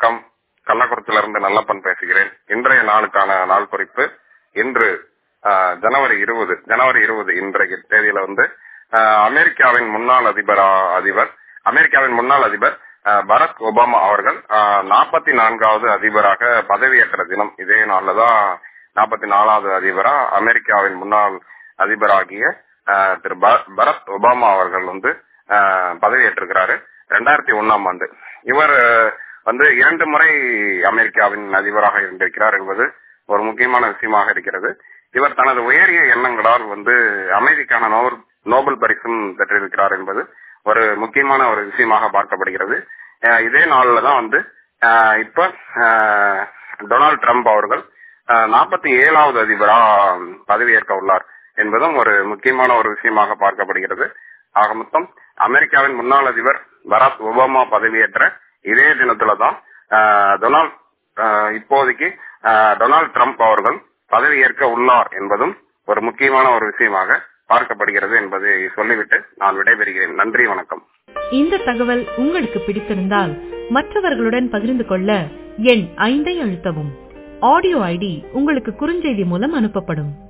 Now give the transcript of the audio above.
வணக்கம் கள்ளக்குறிச்சியில இருந்து நல்லப்பன் பேசுகிறேன் இன்றைய நாளுக்கான நாள் குறிப்பு இன்று ஆஹ், ஜனவரி இருபது ஜனவரி இருபது இன்றைய தேதியில வந்து ஆஹ், அமெரிக்காவின் முன்னாள் அதிபர் ஆ- அதிபர் அமெரிக்காவின் முன்னாள் அதிபர் ஆஹ், பராக் ஒபாமா அவர்கள் நாற்பத்தி நான்காவது அதிபராக பதவியேற்ற தினம் இதே நாள்ல தான் நாற்பத்தி நாலாவது அதிபரா அமெரிக்காவின் முன்னாள் அதிபராகிய ஆஹ், திரு ப- பராக் ஒபாமா அவர்கள் வந்து ஆஹ், பதவியேற்றிருக்கிறாரு ரெண்டாயிரத்தி ஒன்னாம் ஆண்டு இவர் ஆஹ், வந்து இரண்டு முறை அமெரிக்காவின் அதிபராக இருந்திருக்கிறார் என்பது ஒரு முக்கியமான விஷயமாக இருக்கிறது இவர் தனது உயரிய எண்ணங்களால் வந்து அமைதிக்கான நோபல் நோபல் பரிசும் பெற்றிருக்கிறார் என்பது ஒரு முக்கியமான ஒரு விஷயமாக பார்க்கப்படுகிறது அஹ் இதே நாள்ல தான் வந்து அஹ் இப்ப அஹ், டொனால்ட் ட்ரம்ப் அவர்கள் நாற்பத்தி ஏழாவது அதிபரா பதவியேற்க உள்ளார் என்பதும் ஒரு முக்கியமான ஒரு விஷயமாக பார்க்கப்படுகிறது ஆக மொத்தம் அமெரிக்காவின் முன்னாள் அதிபர் பராக் ஒபாமா பதவியேற்ற இதே தினத்துல தான் அஹ், டொனால்ட் அஹ், இப்போதைக்கு அஹ், டொனால்ட் ட்ரம்ப் அவர்கள் பதவியேற்க உள்ளார் என்பதும் ஒரு முக்கியமான ஒரு விஷயமாக பார்க்கப்படுகிறது என்பதை சொல்லிவிட்டு நான் விடைபெறுகிறேன் நன்றி வணக்கம் இந்த தகவல் உங்களுக்கு பிடித்திருந்தால் மற்றவர்களுடன் பகிர்ந்து கொள்ள எண் ஐந்தை அழுத்தவும் ஆடியோ ஐடி உங்களுக்கு குறுஞ்செய்தி மூலம் அனுப்பப்படும்